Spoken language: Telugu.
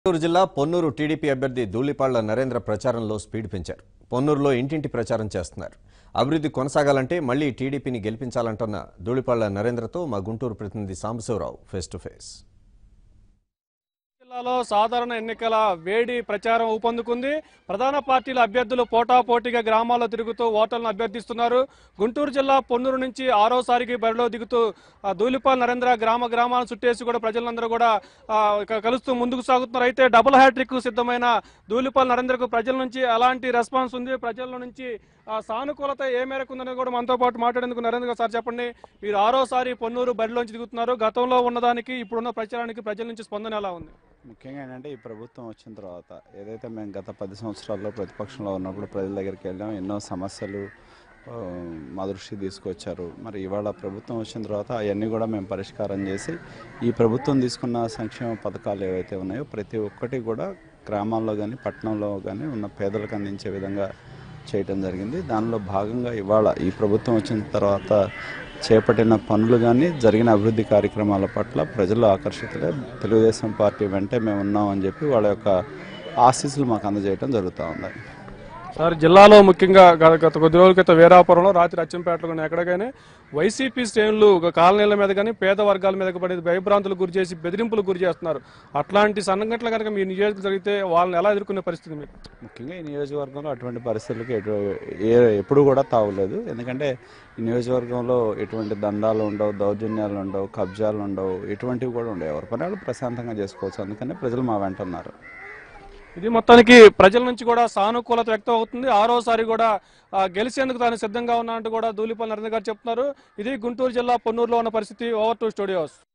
గుంటూరు జిల్లా పొన్నూరు టీడీపీ అభ్యర్థి ధూళిపాళ్ల నరేంద్ర ప్రచారంలో స్పీడ్ పెంచారు పొన్నూరులో ఇంటింటి ప్రచారం చేస్తున్నారు అభివృద్ధి కొనసాగాలంటే మళ్లీ టీడీపీని గెలిపించాలంటున్న ధూళిపాళ్ల నరేంద్రతో మా గుంటూరు ప్రతినిధి సాంబశివరావు ఫేస్ టు ఫేస్ జిల్లాలో సాధారణ ఎన్నికల వేడి ప్రచారం ఊపందుకుంది ప్రధాన పార్టీల అభ్యర్థులు పోటాపోటీగా గ్రామాల్లో తిరుగుతూ ఓటర్లను అభ్యర్థిస్తున్నారు గుంటూరు జిల్లా పొన్నూరు నుంచి ఆరోసారికి బరిలో దిగుతూ ఆ, ధూళిపాల్ నరేంద్ర గ్రామ గ్రామాలను చుట్టేసి కూడా ప్రజలందరూ కూడా ఆ, క- కలుస్తూ ముందుకు సాగుతున్నారు అయితే డబుల్ హ్యాట్రిక్ సిద్ధమైన ధూళిపాల్ నరేంద్రకు ప్రజల నుంచి ఎలాంటి రెస్పాన్స్ ఉంది ప్రజల నుంచి ఆ, సానుకూలత ఏ మేరకు ఉందని కూడా మనతో పాటు మాట్లాడేందుకు నరేంద్ర గారు సార్ చెప్పండి మీరు ఆరోసారి పొన్నూరు బరిలోంచి దిగుతున్నారు గతంలో ఉన్నదానికి ఇప్పుడున్న ప్రచారానికి ప్రజల నుంచి స్పందన ఎలా ఉంది ముఖ్యంగా ఏంటంటే ఈ ప్రభుత్వం వచ్చిన తర్వాత ఏదైతే మేము గత పది సంవత్సరాల్లో ప్రతిపక్షంలో ఉన్నప్పుడు ప్రజల దగ్గరికి వెళ్ళాం ఎన్నో సమస్యలు ఆ, మా దృష్టికి తీసుకొచ్చారు మరి ఇవాళ ప్రభుత్వం వచ్చిన తర్వాత అవన్నీ కూడా మేము పరిష్కారం చేసి ఈ ప్రభుత్వం తీసుకున్న సంక్షేమ పథకాలు ఏవైతే ఉన్నాయో ప్రతి ఒక్కటి కూడా గ్రామాల్లో కానీ పట్టణంలో కానీ ఉన్న పేదలకు అందించే విధంగా చేయటం జరిగింది దానిలో భాగంగా ఇవాళ ఈ ప్రభుత్వం వచ్చిన తర్వాత చేపట్టిన పనులు కానీ జరిగిన అభివృద్ధి కార్యక్రమాల పట్ల ప్రజలు ఆకర్షితులై తెలుగుదేశం పార్టీ వెంటే మేము ఉన్నామని చెప్పి వాళ్ళ యొక్క ఆశీస్సులు మాకు అందజేయడం జరుగుతూ ఉంది సార్ జిల్లాలో ముఖ్యంగా గత గత కొద్ది రోజుల క్రితం వీరాపురంలో రాత్రి అచ్చంపేటలో కానీ ఎక్కడికైనా వైసీపీ శ్రేణులు ఒక కాలనీల మీద కానీ పేద వర్గాల మీద పడి భయభ్రాంతులు గురి చేసి బెదిరింపులు గురి చేస్తున్నారు అట్లాంటి సంఘటనలు కనుక మీ నియోజకవర్గం జరిగితే వాళ్ళని ఎలా ఎదుర్కొనే పరిస్థితి మీకు ముఖ్యంగా ఈ నియోజకవర్గంలో అటువంటి పరిస్థితులకు ఎటు ఏ ఎప్పుడు కూడా తావులేదు ఎందుకంటే ఈ నియోజకవర్గంలో ఎటువంటి దండాలు ఉండవు దౌర్జన్యాలు ఉండవు కబ్జాలు ఉండవు ఎటువంటివి కూడా ఉండవు ఎవరి పని వాళ్ళు ప్రశాంతంగా చేసుకోవచ్చు అందుకనే ప్రజలు మా వెంట ఉన్నారు ఇది మొత్తానికి ప్రజల నుంచి కూడా సానుకూలత వ్యక్తం అవుతుంది ఆరోసారి కూడా ఆ, గెలిచేందుకు తాను సిద్ధంగా ఉన్నా అంటూ కూడా ధూళిపల్లి నరేంద్ర గారు చెప్తున్నారు ఇది గుంటూరు జిల్లా పొన్నూరులో ఉన్న పరిస్థితి ఓవర్ టు స్టూడియోస్